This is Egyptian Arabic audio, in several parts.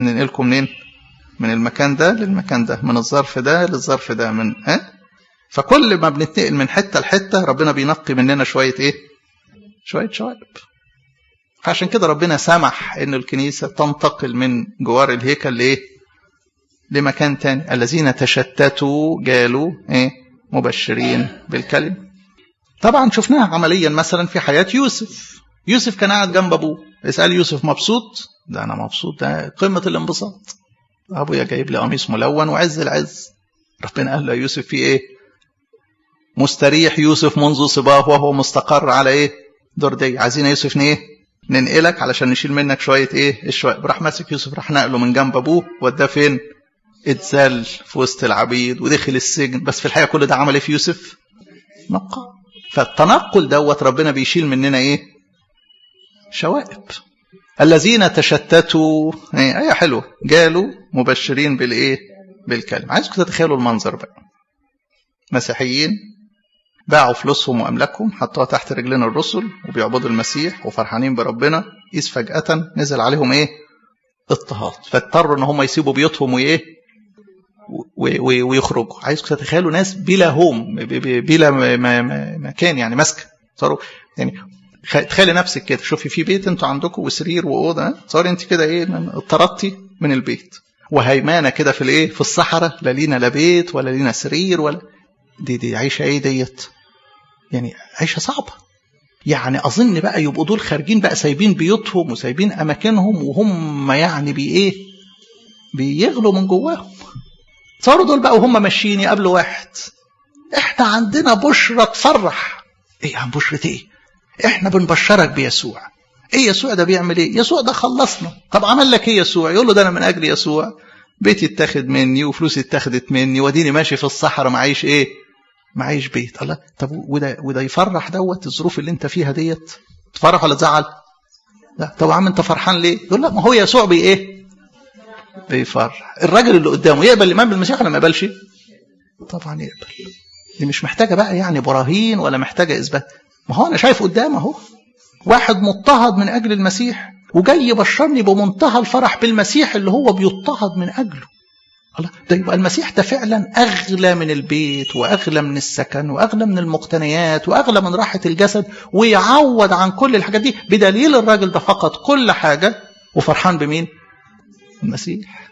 ننقلكم منين من المكان ده للمكان ده من الظرف ده للظرف ده من ها أه؟ فكل ما بنتنقل من حته لحته ربنا بينقي مننا شويه ايه شويه شوائب فعشان كده ربنا سمح ان الكنيسه تنتقل من جوار الهيكل لايه لمكان تاني الذين تشتتوا جالوا ايه مبشرين بالكلمه طبعا شفناها عمليا مثلا في حياه يوسف يوسف كان قاعد جنب ابوه اسال يوسف مبسوط ده انا مبسوط ده قمه الانبساط ابويا جايب لي قميص ملون وعز العز ربنا قال له يوسف في ايه مستريح يوسف منذ صباه وهو مستقر على ايه دردي عايزين يوسف ايه ننقلك علشان نشيل منك شويه ايه الشوائب راح ماسك يوسف راح نقله من جنب ابوه وداه فين اتذل في وسط العبيد ودخل السجن بس في الحقيقه كل ده عمل ايه في يوسف نقى فالتنقل دوت ربنا بيشيل مننا ايه شوائب الذين تشتتوا ايه ايه حلوه جالوا مبشرين بالايه بالكلمه عايزكم تتخيلوا المنظر بقى مسيحيين باعوا فلوسهم واملاكهم حطوها تحت رجلين الرسل وبيعبدوا المسيح وفرحانين بربنا اذ فجاه نزل عليهم ايه اضطهاد فاضطروا ان هم يسيبوا بيوتهم وايه ويخرجوا عايزكم تتخيلوا ناس بلا هوم بلا مكان يعني ماسكه صاروا يعني تخيلي نفسك كده شوفي في بيت انتوا عندكم وسرير واوضه صار انت كده ايه اضطردتي من البيت وهيمانه كده في الايه في الصحراء لا لينا لا بيت ولا لينا سرير ولا دي دي عيشه ايه ديت يعني عيشه صعبه يعني اظن بقى يبقوا دول خارجين بقى سايبين بيوتهم وسايبين اماكنهم وهم يعني بي ايه بيغلوا من جواهم صاروا دول بقى وهم ماشيين يقابلوا واحد احنا عندنا بشرة تفرح ايه عن بشرة ايه احنا بنبشرك بيسوع ايه يسوع ده بيعمل ايه يسوع ده خلصنا طب عمل لك ايه يسوع يقول له ده انا من اجل يسوع بيتي اتاخد مني وفلوسي اتاخدت مني وديني ماشي في الصحراء معيش ايه معيش بيت الله طب وده وده يفرح دوت الظروف اللي انت فيها ديت تفرح ولا تزعل لا طب يا عم انت فرحان ليه يقول لا ما هو يسوع بي ايه بيفرح الراجل اللي قدامه يقبل الايمان بالمسيح ولا ما يقبلش طبعا يقبل دي مش محتاجه بقى يعني براهين ولا محتاجه اثبات ما هو انا شايف قدام اهو واحد مضطهد من اجل المسيح وجاي يبشرني بمنتهى الفرح بالمسيح اللي هو بيضطهد من اجله الله ده يبقى المسيح ده فعلا اغلى من البيت واغلى من السكن واغلى من المقتنيات واغلى من راحه الجسد ويعوض عن كل الحاجات دي بدليل الراجل ده فقد كل حاجه وفرحان بمين؟ المسيح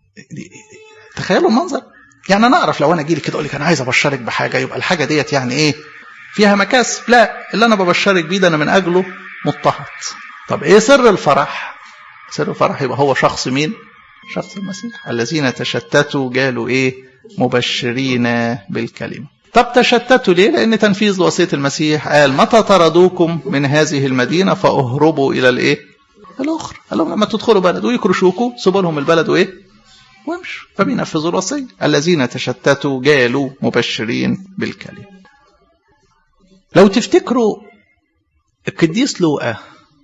تخيلوا المنظر يعني انا اعرف لو انا اجي لك كده اقول لك انا عايز ابشرك بحاجه يبقى الحاجه ديت يعني ايه؟ فيها مكاسب لا اللي انا ببشرك بيه ده انا من اجله مضطهد طب ايه سر الفرح؟ سر الفرح يبقى هو شخص مين؟ شخص المسيح الذين تشتتوا قالوا ايه مبشرين بالكلمة طب تشتتوا ليه لان تنفيذ وصية المسيح قال متى طردوكم من هذه المدينة فاهربوا الى الايه الاخرى قال لهم لما تدخلوا بلد ويكرشوكوا سيبوا لهم البلد وايه وامشوا فبينفذوا الوصية الذين تشتتوا قالوا مبشرين بالكلمة لو تفتكروا القديس لوقا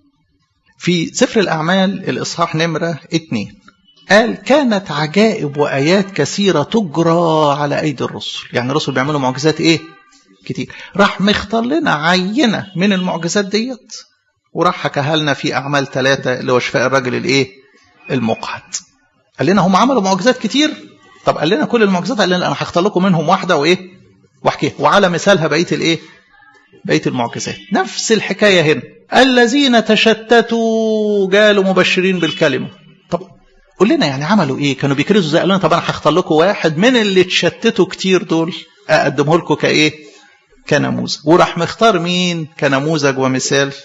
في سفر الأعمال الإصحاح نمرة اتنين قال كانت عجائب وآيات كثيرة تجرى على أيدي الرسل يعني الرسل بيعملوا معجزات إيه كتير راح مختار لنا عينة من المعجزات ديت وراح حكاها لنا في أعمال ثلاثة اللي هو شفاء الراجل الإيه المقعد قال لنا هم عملوا معجزات كتير طب قال لنا كل المعجزات قال لنا أنا هختار لكم منهم واحدة وإيه واحكيها وعلى مثالها بقية الإيه بقية المعجزات نفس الحكاية هنا الذين تشتتوا قالوا مبشرين بالكلمة طب قول لنا يعني عملوا ايه كانوا بيكرزوا زي قالوا لنا طب انا هختار لكم واحد من اللي اتشتتوا كتير دول اقدمه لكم كايه كنموذج وراح مختار مين كنموذج ومثال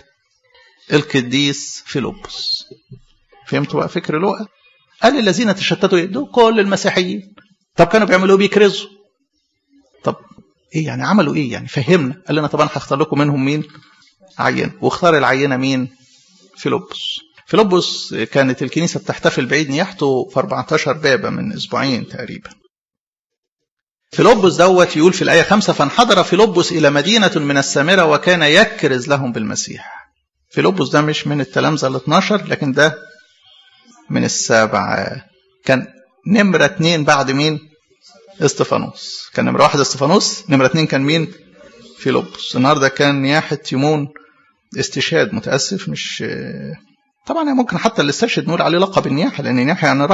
القديس فيلبس فهمتوا بقى فكر لوقا قال الذين تشتتوا دول كل المسيحيين طب كانوا بيعملوا بيكرزوا طب ايه يعني عملوا ايه يعني فهمنا قال لنا طب انا هختار لكم منهم مين عينه واختار العينه مين فيلبس فيلبس كانت الكنيسة بتحتفل بعيد نياحته في 14 بابا من أسبوعين تقريبا فيلبس دوت يقول في الآية خمسة فانحدر فيلبس إلى مدينة من السامرة وكان يكرز لهم بالمسيح فيلبس ده مش من التلامذة ال 12 لكن ده من السابعة كان نمرة اتنين بعد مين؟ استفانوس كان نمرة واحد استفانوس نمرة اتنين كان مين؟ فيلبس النهارده كان نياحة يمون استشهاد متأسف مش طبعا ممكن حتى اللي استشهد نقول عليه لقب النياحة لأن النياحة يعني